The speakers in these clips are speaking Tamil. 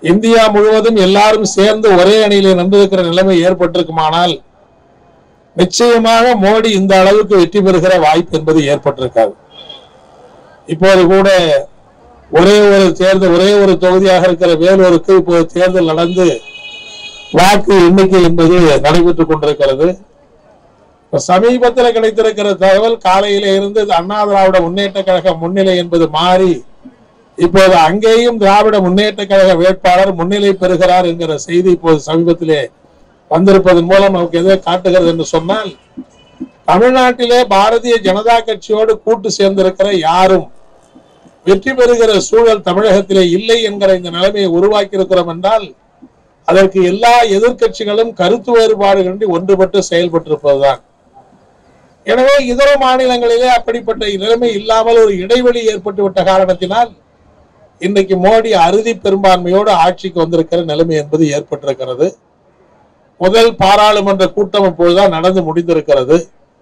இந்தியா முழுவதும் எல்லாரும் சேர்ந்து ஒரே அணியிலே நின்றிருக்கிற நிலைமை ஏற்பட்டிருக்குமானால் நிச்சயமாக மோடி இந்த அளவுக்கு வெற்றி பெறுகிற வாய்ப்பு என்பது ஏற்பட்டிருக்காது இப்போது கூட ஒரே ஒரு தேர்தல் ஒரே ஒரு தொகுதியாக இருக்கிற வேலூருக்கு இப்போது தேர்தல் நடந்து வாக்கு எண்ணிக்கை என்பது நடைபெற்றுக் கொண்டிருக்கிறது இப்ப சமீபத்தில் கிடைத்திருக்கிற தகவல் காலையில இருந்து அண்ணா திராவிட முன்னேற்ற கழக முன்னிலை என்பது மாறி இப்போது அங்கேயும் திராவிட முன்னேற்ற கழக வேட்பாளர் முன்னிலை பெறுகிறார் என்கிற செய்தி இப்போது சமீபத்திலே வந்திருப்பதன் மூலம் நமக்கு எதை காட்டுகிறது என்று சொன்னால் தமிழ்நாட்டிலே பாரதிய ஜனதா கட்சியோடு கூட்டு சேர்ந்திருக்கிற யாரும் வெற்றி பெறுகிற சூழல் தமிழகத்திலே இல்லை என்கிற இந்த நிலைமையை உருவாக்கி இருக்கிறோம் என்றால் அதற்கு எல்லா எதிர்க்கட்சிகளும் கருத்து வேறுபாடுகளின்றி ஒன்றுபட்டு செயல்பட்டிருப்பதுதான் எனவே இதர மாநிலங்களிலே அப்படிப்பட்ட நிலைமை இல்லாமல் ஒரு இடைவெளி ஏற்பட்டுவிட்ட காரணத்தினால் இன்றைக்கு மோடி அறுதி பெரும்பான்மையோடு ஆட்சிக்கு வந்திருக்கிற நிலைமை என்பது ஏற்பட்டிருக்கிறது முதல் பாராளுமன்ற கூட்டம் இப்பொழுதுதான் நடந்து முடிந்திருக்கிறது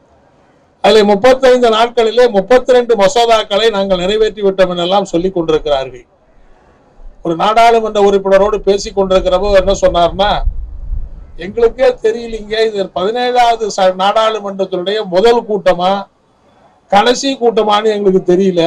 அதில் முப்பத்தைந்து நாட்களிலே முப்பத்தி ரெண்டு மசோதாக்களை நாங்கள் நிறைவேற்றி விட்டோம் என்றெல்லாம் சொல்லிக் கொண்டிருக்கிறார்கள் ஒரு நாடாளுமன்ற உறுப்பினரோடு பேசிக் கொண்டிருக்கிறப்போ என்ன சொன்னார்னா எங்களுக்கே தெரியலீங்க இது பதினேழாவது ச- நாடாளுமன்றத்தினுடைய முதல் கூட்டமா கடைசி கூட்டமான்னு எங்களுக்கு தெரியல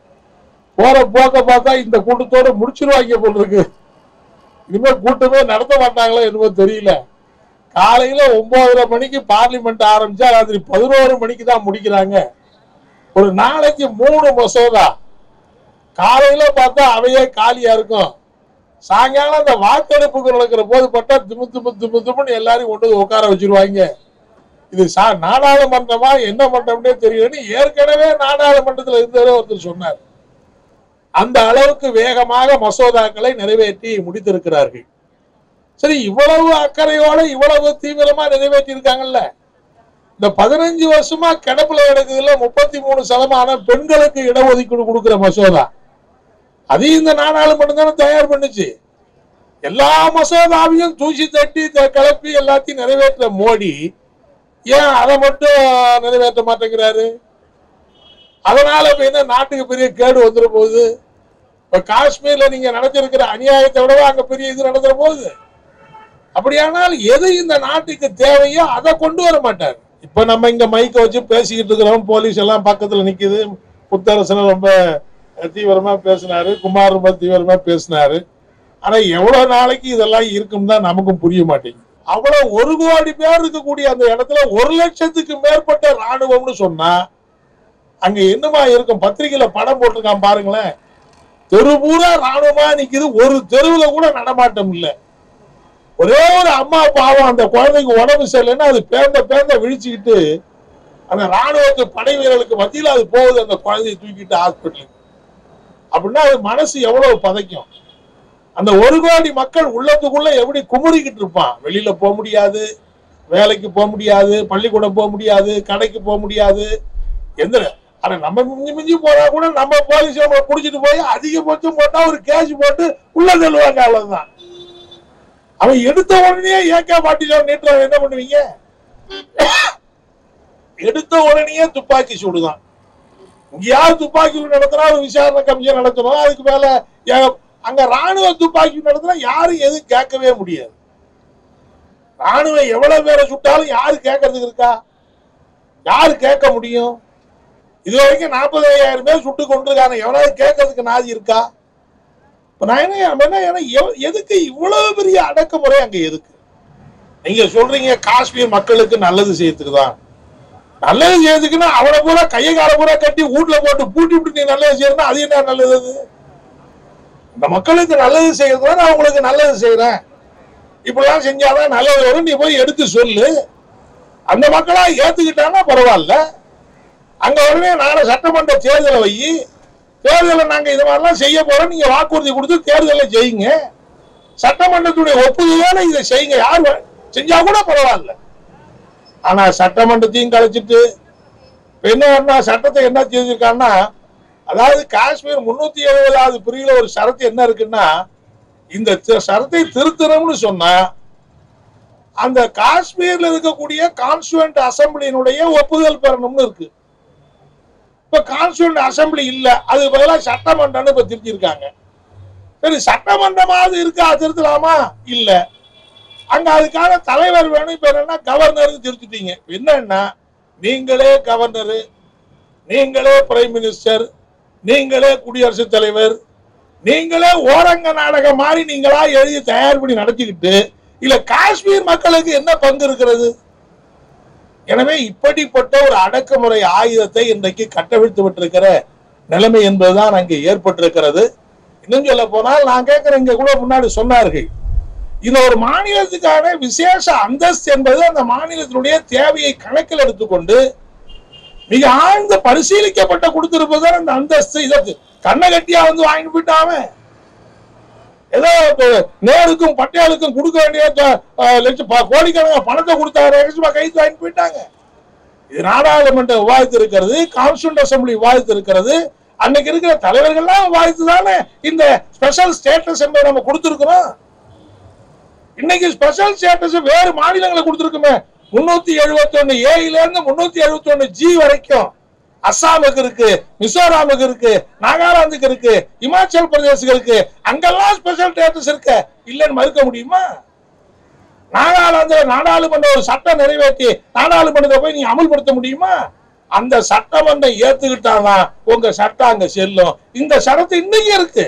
போற போக்க பார்த்தா இந்த கூட்டத்தோட முடிச்சிருவாங்க போல் இருக்கு இனிமே கூட்டமே நடத்த மாட்டாங்களோ என்னமோ தெரியல காலையில ஒன்பதரை மணிக்கு பார்லிமெண்ட் ஆரம்பிச்சா ராத்திரி பதினோரு மணிக்கு தான் முடிக்கிறாங்க ஒரு நாளைக்கு மூணு மசோதா காலையில பார்த்தா அவையே காலியா இருக்கும் சாயங்காலம் அந்த வாக்கெடுப்புக்கு நடக்கிற போது பட்டா திமு திமு திமு திமுன்னு எல்லாரையும் கொண்டு வந்து உட்கார வச்சிருவாங்க இது சா நாடாளுமன்றமா என்ன மன்றம்னே தெரியலன்னு ஏற்கனவே நாடாளுமன்றத்தில் இருந்தவரே ஒருத்தர் சொன்னார் அந்த அளவுக்கு வேகமாக மசோதாக்களை நிறைவேற்றி முடித்திருக்கிறார்கள் சரி இவ்வளவு அக்கறையோட இவ்வளவு தீவிரமா நிறைவேற்றி இருக்காங்கல்ல இந்த பதினஞ்சு வருஷமா கிடப்புல கிடக்குதுல முப்பத்தி மூணு சதமானம் பெண்களுக்கு இடஒதுக்கீடு கொடுக்கிற மசோதா அதையும் இந்த நாடாளுமன்றம் தானே தயார் பண்ணுச்சு எல்லா மசோதாவையும் தூசி தட்டி த- கிளப்பி எல்லாத்தையும் நிறைவேற்ற மோடி ஏன் அதை மட்டும் நிறைவேற்ற மாட்டேங்கிறாரு அதனால இப்ப என்ன நாட்டுக்கு பெரிய கேடு வந்துட போகுது இப்ப காஷ்மீர்ல நீங்க நடத்திருக்கிற அநியாயத்தை விடவா அங்க பெரிய இது நடந்துற போகுது அப்படியானால் எது இந்த நாட்டுக்கு தேவையோ அதை கொண்டு வர மாட்டார் இப்ப நம்ம இங்க மைக்க வச்சு பேசிக்கிட்டு இருக்கிறோம் போலீஸ் எல்லாம் பக்கத்துல நிக்குது புத்தரசன் ரொம்ப தீவிரமா பேசினாரு குமார் ரொம்ப தீவிரமா பேசினாரு ஆனா எவ்வளவு நாளைக்கு இதெல்லாம் இருக்கும் தான் நமக்கும் புரிய மாட்டேங்குது அவ்வளவு ஒரு கோடி பேர் இருக்கக்கூடிய அந்த இடத்துல ஒரு லட்சத்துக்கு மேற்பட்ட ராணுவம்னு சொன்னா அங்க என்னமா இருக்கும் பத்திரிகையில படம் போட்டிருக்கான் பாருங்களேன் தெரு பூரா ராணுவமா நிக்குது ஒரு தெருவுல கூட நடமாட்டம் இல்ல ஒரே ஒரு அம்மா பாவம் அந்த குழந்தைக்கு உடம்பு சரியில்லைன்னா அது பேர்ந்த பேர்ந்த விழிச்சுக்கிட்டு அந்த ராணுவத்து படை வீரர்களுக்கு மத்தியில் அது போகுது அந்த குழந்தையை தூக்கிட்டு ஹாஸ்பிட்டலுக்கு அப்படின்னா அது மனசு எவ்வளவு பதைக்கும் அந்த ஒரு கோடி மக்கள் உள்ளத்துக்குள்ள எப்படி குமுறிக்கிட்டு இருப்பான் வெளியில போக முடியாது வேலைக்கு போக முடியாது பள்ளிக்கூடம் போக முடியாது கடைக்கு போக முடியாது எந்த ஆனா நம்ம மிஞ்சி மிஞ்சி போனா கூட நம்ம போலீஸ் நம்மளை புடிச்சிட்டு போய் அதிகபட்சம் போட்டா ஒரு கேஸ் போட்டு உள்ள தள்ளுவாங்க அவ்வளவுதான் அவன் எடுத்த உடனே ஏக்கா மாட்டிச்சோம் நீட்டுற என்ன பண்ணுவீங்க எடுத்த உடனே துப்பாக்கி சூடுதான் இங்கேயாவது துப்பாக்கி சூடு நடத்தினா ஒரு விசாரணை கமிஷன் நடத்தணும் அதுக்கு மேல ஏ- அங்க ராணுவ துப்பாக்கி சூடு நடத்தினா யாரும் எதுவும் கேட்கவே முடியாது ராணுவம் எவ்வளவு பேரை சுட்டாலும் யாரு கேட்கறதுக்கு இருக்கா யாரு கேட்க முடியும் இது வரைக்கும் நாற்பதாயிரம் பேர் சுட்டு கொண்டிருக்காங்க எவனாவது கேட்கறதுக்கு நாதி இருக்கா இப்ப நான் என்ன நம்ம என்ன ஏன்னா எவ- எதுக்கு இவ்வளவு பெரிய அடக்குமுறை அங்க எதுக்கு நீங்க சொல்றீங்க காஷ்மீர் மக்களுக்கு நல்லது செய்யறதுக்கு தான் நல்லது செய்யறதுக்குன்னா அவனை பூரா கையை கால பூரா கட்டி வீட்டுல போட்டு பூட்டி விட்டு நீ நல்லது செய்யறா அது என்ன நல்லது அது இந்த மக்களுக்கு நல்லது செய்யறது நான் அவங்களுக்கு நல்லது செய்யறேன் இப்படிலாம் செஞ்சாதான் நல்லது வரும் நீ போய் எடுத்து சொல்லு அந்த மக்களா ஏத்துக்கிட்டாங்கன்னா பரவாயில்ல அங்க உடனே நாளை சட்டமன்ற தேர்தலை வை தேர்தலில் நாங்க இது மாதிரிலாம் செய்ய போறோம் நீங்க வாக்குறுதி கொடுத்து தேர்தலை செய்யுங்க சட்டமன்றத்துடைய ஒப்புதலோட இதை செய்யுங்க யார் வ- செஞ்சா கூட பரவாயில்ல ஆனா சட்டமன்றத்தையும் கலைச்சிட்டு இப்ப என்ன பண்ணா சட்டத்தை என்ன செஞ்சிருக்காங்கன்னா அதாவது காஷ்மீர் முன்னூத்தி எழுபதாவது பிரிவுல ஒரு சரத்து என்ன இருக்குன்னா இந்த தி- சரத்தை திருத்தணும்னு சொன்னா அந்த காஷ்மீர்ல இருக்கக்கூடிய கான்ஸ்டுவன்ட் அசம்பிளியினுடைய ஒப்புதல் பெறணும்னு இருக்கு இப்ப கான்ஸ்டுவன்ட் அசம்பிளி இல்ல அது பதிலாக சட்டமன்றம்னு இப்ப திருத்திருக்காங்க சரி சட்டமன்றமாவது இருக்கா திருத்தலாமா இல்ல அங்க அதுக்கான தலைவர் வேணும் இப்ப என்னன்னா கவர்னருக்கு திருத்திட்டீங்க என்னன்னா நீங்களே கவர்னரு நீங்களே பிரைம் மினிஸ்டர் நீங்களே குடியரசுத் தலைவர் நீங்களே ஓரங்க நாடகம் மாதிரி நீங்களா எழுதி தயார் பண்ணி நடத்திக்கிட்டு இல்ல காஷ்மீர் மக்களுக்கு என்ன பங்கு இருக்கிறது எனவே இப்படிப்பட்ட ஒரு அடக்குமுறை ஆயுதத்தை இன்றைக்கு கட்டவிழ்த்து விட்டிருக்கிற நிலைமை என்பதுதான் அங்கே ஏற்பட்டிருக்கிறது இன்னும் சொல்ல போனால் நான் கேட்கிறேன் இங்க கூட முன்னாடி சொன்னார்கள் இது ஒரு மாநிலத்துக்கான விசேஷ அந்தஸ்து என்பது அந்த மாநிலத்தினுடைய தேவையை கணக்கில் எடுத்துக்கொண்டு மிக ஆழ்ந்து பரிசீலிக்கப்பட்ட கொடுத்திருப்பதுதான் அந்த அந்தஸ்து இதற்கு கண்ணை கட்டியா வந்து வாங்கிட்டு போயிட்டாம ஏதோ இப்ப நேருக்கும் பட்டியாலுக்கும் கொடுக்க வேண்டிய த- அஹ் லட்சம் ப- கோடிக்கணக்கான பணத்தை கொடுத்தாரு லட்சமா கைத்து வாங்கிட்டு போயிட்டாங்க இது நாடாளுமன்ற விவாதித்து இருக்கிறது கான்ஸ்டியூண்ட் அசம்பிளி விவாதித்து இருக்கிறது அன்னைக்கு இருக்கிற தலைவர்கள்லாம் விவாதித்து தானே இந்த ஸ்பெஷல் ஸ்டேட்டஸ் என்பதை நம்ம கொடுத்திருக்கிறோம் இன்னைக்கு ஸ்பெஷல் ஸ்டேட்டஸ் வேறு மாநிலங்களுக்கு கொடுத்திருக்குமே முன்னூத்தி எழுபத்தி ஒண்ணு ஏல இருந்து முன்னூத்தி எழுபத்தி ஒண்ணு ஜி வரைக்கும் அஸ்ஸாமுக்கு இருக்கு மிசோராமுக்கு இருக்கு நாகாலாந்துக்கு இருக்கு இமாச்சல் பிரதேசுக்கு இருக்கு அங்கெல்லாம் ஸ்பெஷல் ஸ்டேட்டஸ் இருக்கு இல்லைன்னு மறுக்க முடியுமா நாகாலாந்து நாடாளுமன்ற ஒரு சட்டம் நிறைவேற்றி நாடாளுமன்றத்தை போய் நீங்க அமல்படுத்த முடியுமா அந்த சட்டமன்றம் ஏத்துக்கிட்டாதான் உங்க சட்டம் அங்க செல்லும் இந்த சட்டத்து இன்னைக்கு இருக்கு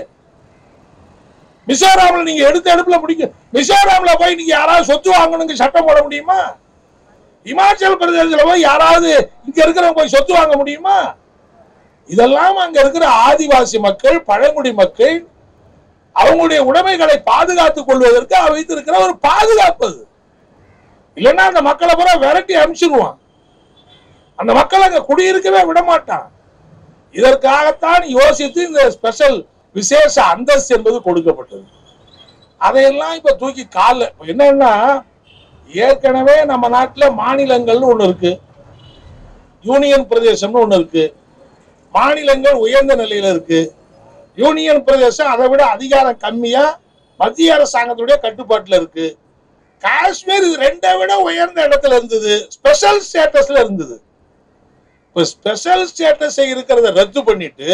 மிசோராம்ல நீங்க எடுத்த எடுப்புல முடிக்க மிசோராம்ல போய் நீங்க யாராவது சொத்து வாங்கணுங்க சட்டம் போட முடியுமா இமாச்சல் பிரதேசத்துல போய் யாராவது இங்க இருக்கிறவங்க போய் சொத்து வாங்க முடியுமா இதெல்லாம் அங்க இருக்கிற ஆதிவாசி மக்கள் பழங்குடி மக்கள் அவங்களுடைய உடைமைகளை பாதுகாத்துக் கொள்வதற்கு வைத்திருக்கிற ஒரு பாதுகாப்பு அது இல்லைன்னா அந்த மக்களை பூரா விரட்டி அனுப்பிச்சிருவான் அந்த மக்கள் அங்க குடியிருக்கவே விட மாட்டான் இதற்காகத்தான் யோசித்து இந்த ஸ்பெஷல் விசேஷ அந்தஸ்து என்பது கொடுக்கப்பட்டது அதையெல்லாம் இப்ப தூக்கி கால என்னன்னா ஏற்கனவே நம்ம நாட்டுல மாநிலங்கள்னு ஒண்ணு இருக்கு யூனியன் பிரதேசம்னு ஒண்ணு இருக்கு மாநிலங்கள் உயர்ந்த நிலையில இருக்கு யூனியன் பிரதேசம் அதை விட அதிகாரம் கம்மியா மத்திய அரசாங்கத்துடைய கட்டுப்பாட்டுல இருக்கு காஷ்மீர் இது ரெண்டை விட உயர்ந்த இடத்துல இருந்தது ஸ்பெஷல் ஸ்டேட்டஸ்ல இருந்தது இப்ப ஸ்பெஷல் ஸ்டேட்டஸ் இருக்கிறத ரத்து பண்ணிட்டு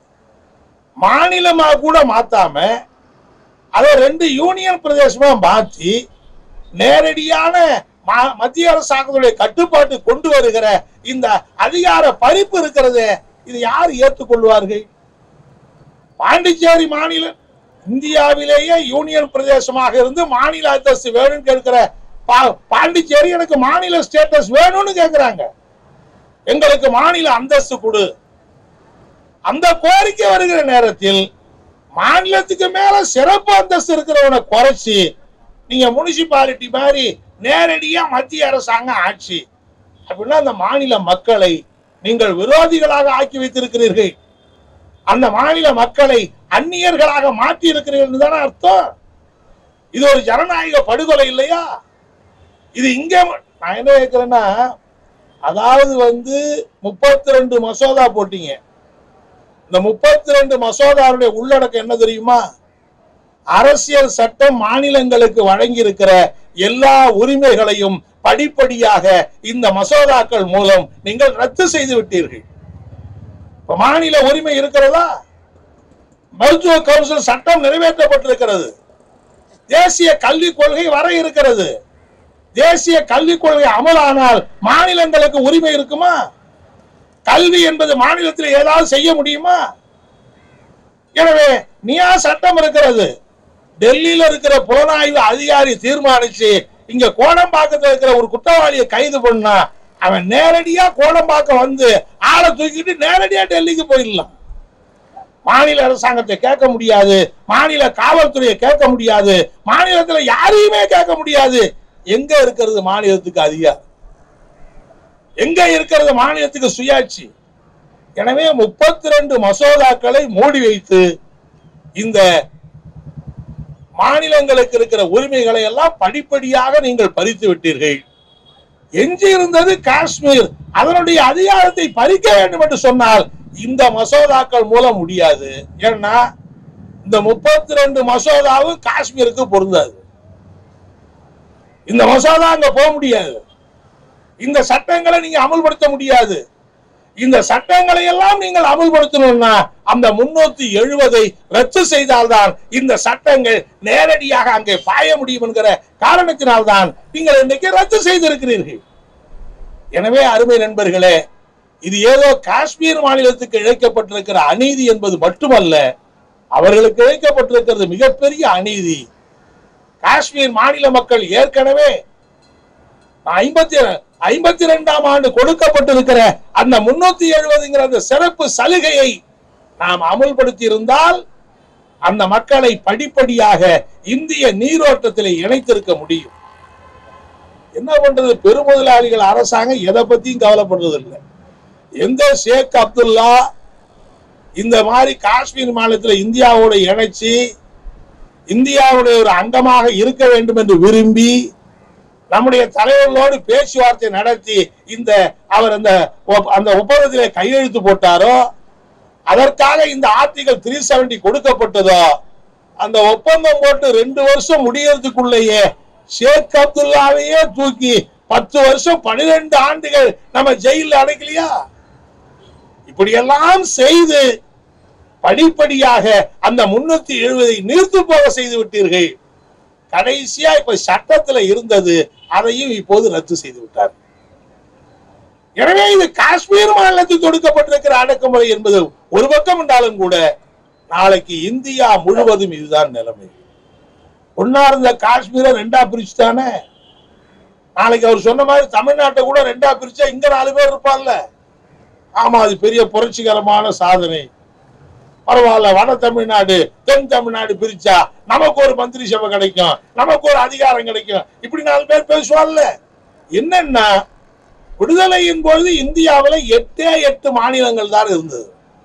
மாநிலமா கூட மாத்தாம அதை ரெண்டு யூனியன் பிரதேசமா மாத்தி நேரடியான மா- மத்திய அரசாங்கத்துடைய கட்டுப்பாட்டு கொண்டு வருகிற இந்த அதிகார பறிப்பு இருக்கிறது இது யார் ஏற்றுக்கொள்வார்கள் பாண்டிச்சேரி மாநிலம் இந்தியாவிலேயே யூனியன் பிரதேசமாக இருந்து மாநில அந்தஸ்து வேணும்னு கேட்கிற பா- பாண்டிச்சேரி எனக்கு மாநில ஸ்டேட்டஸ் வேணும்னு கேக்குறாங்க எங்களுக்கு மாநில அந்தஸ்து கொடு அந்த கோரிக்கை வருகிற நேரத்தில் மாநிலத்துக்கு மேல சிறப்பு அந்தஸ்து இருக்கிறவனை குறைச்சி நீங்க முனிசிபாலிட்டி மாதிரி நேரடியா மத்திய அரசாங்கம் ஆட்சி அப்படின்னா அந்த மாநில மக்களை நீங்கள் விரோதிகளாக ஆக்கி வைத்திருக்கிறீர்கள் அந்த மாநில மக்களை அந்நியர்களாக மாற்றி இருக்கிறீர்கள் தானே அர்த்தம் இது ஒரு ஜனநாயக படுகொலை இல்லையா இது இங்க ம- நான் என்ன கேட்கிறேன்னா அதாவது வந்து முப்பத்தி ரெண்டு மசோதா போட்டீங்க இந்த முப்பத்தி ரெண்டு மசோதாவுடைய உள்ளடக்கம் என்ன தெரியுமா அரசியல் சட்டம் மாநிலங்களுக்கு வழங்கி இருக்கிற எல்லா உரிமைகளையும் படிப்படியாக இந்த மசோதாக்கள் மூலம் நீங்கள் ரத்து செய்து விட்டீர்கள் இப்ப மாநில உரிமை இருக்கிறதா மருத்துவ கவுன்சில் சட்டம் நிறைவேற்றப்பட்டிருக்கிறது தேசிய கல்விக் கொள்கை வர இருக்கிறது தேசிய கல்விக் கொள்கை அமலானால் மாநிலங்களுக்கு உரிமை இருக்குமா கல்வி என்பது மாநிலத்தில் ஏதாவது செய்ய முடியுமா எனவே நியா சட்டம் இருக்கிறது டெல்லியில இருக்கிற புலனாய்வு அதிகாரி தீர்மானிச்சு இங்க கோடம்பாக்கத்துல இருக்கிற ஒரு குற்றவாளியை கைது பண்ணா அவன் நேரடியா கோடம்பாக்கம் வந்து ஆளை தூக்கிட்டு நேரடியா டெல்லிக்கு போயிடலாம் மாநில அரசாங்கத்தை கேட்க முடியாது மாநில காவல்துறையை கேட்க முடியாது மாநிலத்துல யாரையுமே கேட்க முடியாது எங்க இருக்கிறது மாநிலத்துக்கு அதிகாரம் எங்க இருக்கிறது மாநிலத்துக்கு சுயாட்சி எனவே முப்பத்தி ரெண்டு மசோதாக்களை மூடி வைத்து இந்த மாநிலங்களுக்கு இருக்கிற உரிமைகளை எல்லாம் படிப்படியாக நீங்கள் பறித்து விட்டீர்கள் எஞ்சி இருந்தது காஷ்மீர் அதனுடைய அதிகாரத்தை பறிக்க வேண்டும் என்று சொன்னால் இந்த மசோதாக்கள் மூலம் முடியாது ஏன்னா இந்த முப்பத்தி ரெண்டு மசோதாவும் காஷ்மீருக்கு பொருந்தாது இந்த மசோதா அங்க போக முடியாது இந்த சட்டங்களை நீங்க அமல்படுத்த முடியாது இந்த சட்டங்களை எல்லாம் நீங்கள் அமல்படுத்தணும்னா அந்த முன்னூத்தி எழுபதை ரத்து செய்தால்தான் இந்த சட்டங்கள் நேரடியாக அங்கே பாய முடியும் என்கிற காரணத்தினால்தான் நீங்கள் இன்னைக்கு ரத்து செய்திருக்கிறீர்கள் எனவே அருமை நண்பர்களே இது ஏதோ காஷ்மீர் மாநிலத்துக்கு இழைக்கப்பட்டிருக்கிற அநீதி என்பது மட்டுமல்ல அவர்களுக்கு இழைக்கப்பட்டிருக்கிறது மிகப்பெரிய அநீதி காஷ்மீர் மாநில மக்கள் ஏற்கனவே ஐம்பத்தி ஐம்பத்தி ரெண்டாம் ஆண்டு கொடுக்கப்பட்டிருக்கிற அந்த முன்னூத்தி எழுபதுங்கிற அந்த சிறப்பு சலுகையை நாம் அமுல்படுத்தி இருந்தால் அந்த மக்களை படிப்படியாக இந்திய நீரோட்டத்தில் இணைத்திருக்க முடியும் என்ன பண்றது பெருமுதலாளிகள் அரசாங்கம் எதை பத்தியும் கவலைப்படுறது இல்லை எந்த ஷேக் அப்துல்லா இந்த மாதிரி காஷ்மீர் மாநிலத்தில் இந்தியாவோட இணைச்சு இந்தியாவுடைய ஒரு அங்கமாக இருக்க வேண்டும் என்று விரும்பி நம்முடைய தலைவர்களோடு பேச்சுவார்த்தை நடத்தி இந்த அவர் அந்த ஒப்- அந்த ஒப்பந்தத்திலே கையெழுத்து போட்டாரோ அதற்காக இந்த ஆர்டிகல் த்ரீ செவன்டி கொடுக்கப்பட்டதோ அந்த ஒப்பந்தம் போட்டு ரெண்டு வருஷம் முடியறதுக்குள்ளேயே ஷேக் அப்துல்லாவையே தூக்கி பத்து வருஷம் பனிரெண்டு ஆண்டுகள் நம்ம ஜெயில அடைக்கலையா இப்படியெல்லாம் செய்து படிப்படியாக அந்த முன்னூத்தி எழுபதை நீர்த்து போக செய்து விட்டீர்கள் கடைசியா இப்ப சட்டத்துல இருந்தது அதையும் இப்போது ரத்து செய்து விட்டார் எனவே இது காஷ்மீர் மாநிலத்தில் தொடுக்கப்பட்டிருக்கிற அடக்குமுறை என்பது ஒரு பக்கம் என்றாலும் கூட நாளைக்கு இந்தியா முழுவதும் இதுதான் நிலைமை ஒன்னா இருந்த காஷ்மீரை ரெண்டா பிரிச்சுட்டானே நாளைக்கு அவர் சொன்ன மாதிரி தமிழ்நாட்டை கூட ரெண்டா பிரிச்சா இங்க நாலு பேர் இருப்பான்ல ஆமா அது பெரிய புரட்சிகரமான சாதனை பரவாயில்ல வட தமிழ்நாடு தென் தமிழ்நாடு பிரிச்சா நமக்கு ஒரு மந்திரி சபை கிடைக்கும் நமக்கு ஒரு அதிகாரம் கிடைக்கும் இப்படி நாலு பேர் பேசுவான்ல என்னன்னா விடுதலையின் பொழுது இந்தியாவுல எட்டே எட்டு மாநிலங்கள் தான் இருந்தது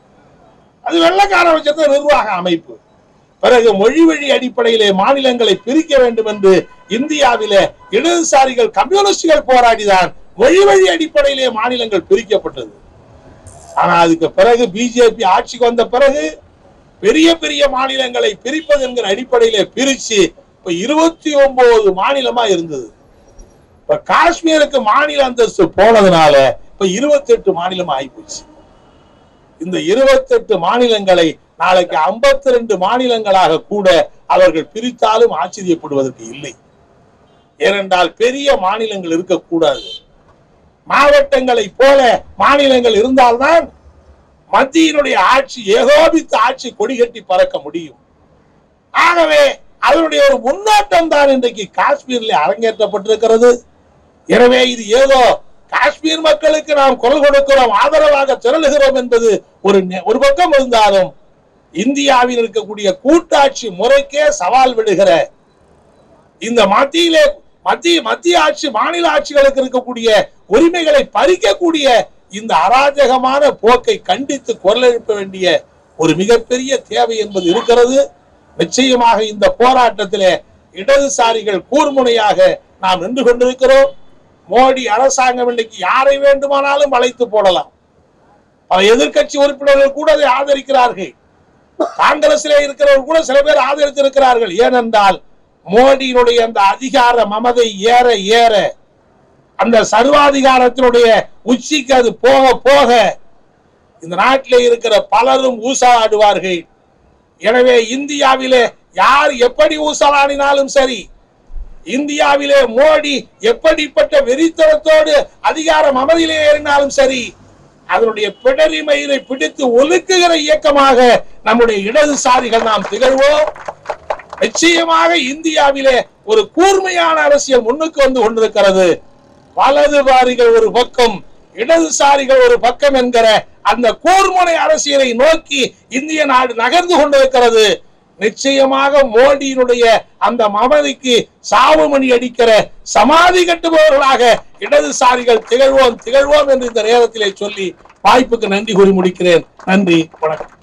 அது வெள்ளக்கார வச்சிருந்த நிர்வாக அமைப்பு பிறகு மொழி வழி அடிப்படையிலே மாநிலங்களை பிரிக்க வேண்டும் என்று இந்தியாவிலே இடதுசாரிகள் கம்யூனிஸ்டுகள் போராடிதான் மொழி வழி அடிப்படையிலே மாநிலங்கள் பிரிக்கப்பட்டது ஆனா அதுக்கு பிறகு பிஜேபி ஆட்சிக்கு வந்த பிறகு பெரிய பெரிய மாநிலங்களை பிரிப்பது என்கிற அடிப்படையிலே பிரிச்சு இப்ப இருபத்தி ஒன்பது மாநிலமா இருந்தது இப்ப காஷ்மீருக்கு மாநில அந்தஸ்து போனதுனால இப்ப இருபத்தி எட்டு மாநிலம் ஆயிப்போச்சு இந்த இருபத்தெட்டு மாநிலங்களை நாளைக்கு 52 ரெண்டு மாநிலங்களாக கூட அவர்கள் பிரித்தாலும் ஆச்சரியப்படுவதற்கு இல்லை ஏனென்றால் பெரிய மாநிலங்கள் இருக்கக்கூடாது மாவட்டங்களை போல மாநிலங்கள் இருந்தால்தான் மத்தியினுடைய ஆட்சி ஏகோபித்த ஆட்சி கொடிகட்டி பறக்க முடியும் ஆகவே அதனுடைய ஒரு முன்னோட்டம் தான் இன்றைக்கு காஷ்மீரில் அரங்கேற்றப்பட்டிருக்கிறது எனவே இது ஏதோ காஷ்மீர் மக்களுக்கு நாம் குரல் கொடுக்கிறோம் ஆதரவாக திரளுகிறோம் என்பது ஒரு நெ- ஒரு பக்கம் இருந்தாலும் இந்தியாவில் இருக்கக்கூடிய கூட்டாட்சி முறைக்கே சவால் விடுகிற இந்த மத்தியிலே மத்திய மத்திய ஆட்சி மாநில ஆட்சிகளுக்கு இருக்கக்கூடிய உரிமைகளை பறிக்கக்கூடிய இந்த அராஜகமான போக்கை கண்டித்து குரல் எழுப்ப வேண்டிய ஒரு மிகப்பெரிய தேவை என்பது இருக்கிறது நிச்சயமாக இந்த போராட்டத்திலே இடதுசாரிகள் கூர்முனையாக நாம் நின்று கொண்டிருக்கிறோம் மோடி அரசாங்கம் இன்னைக்கு யாரை வேண்டுமானாலும் அழைத்து போடலாம் பல எதிர்க்கட்சி உறுப்பினர்கள் கூட அதை ஆதரிக்கிறார்கள் காங்கிரசிலே இருக்கிறவர்கள் கூட சில பேர் ஆதரித்திருக்கிறார்கள் ஏனென்றால் மோடியினுடைய அந்த அதிகார மமதை ஏற ஏற அந்த சர்வாதிகாரத்தினுடைய உச்சிக்கு அது போக போக இந்த நாட்டிலே இருக்கிற பலரும் ஊசலாடுவார்கள் எனவே இந்தியாவிலே யார் எப்படி ஊசலாடினாலும் சரி இந்தியாவிலே மோடி எப்படிப்பட்ட வெறித்தனத்தோடு அதிகாரம் அமதியிலே ஏறினாலும் சரி அதனுடைய பிடரி மயிரை பிடித்து ஒலுக்குகிற இயக்கமாக நம்முடைய இடதுசாரிகள் நாம் திகழ்வோம் நிச்சயமாக இந்தியாவிலே ஒரு கூர்மையான அரசியல் முன்னுக்கு வந்து கொண்டிருக்கிறது வலதுசாரிகள் ஒரு பக்கம் இடதுசாரிகள் ஒரு பக்கம் என்கிற அந்த கூர்முனை அரசியலை நோக்கி இந்திய நாடு நகர்ந்து கொண்டிருக்கிறது நிச்சயமாக மோடியினுடைய அந்த மமதிக்கு சாவுமணி அடிக்கிற சமாதி கட்டுபவர்களாக இடதுசாரிகள் திகழ்வோம் திகழ்வோம் என்று இந்த நேரத்திலே சொல்லி வாய்ப்புக்கு நன்றி கூறி முடிக்கிறேன் நன்றி வணக்கம்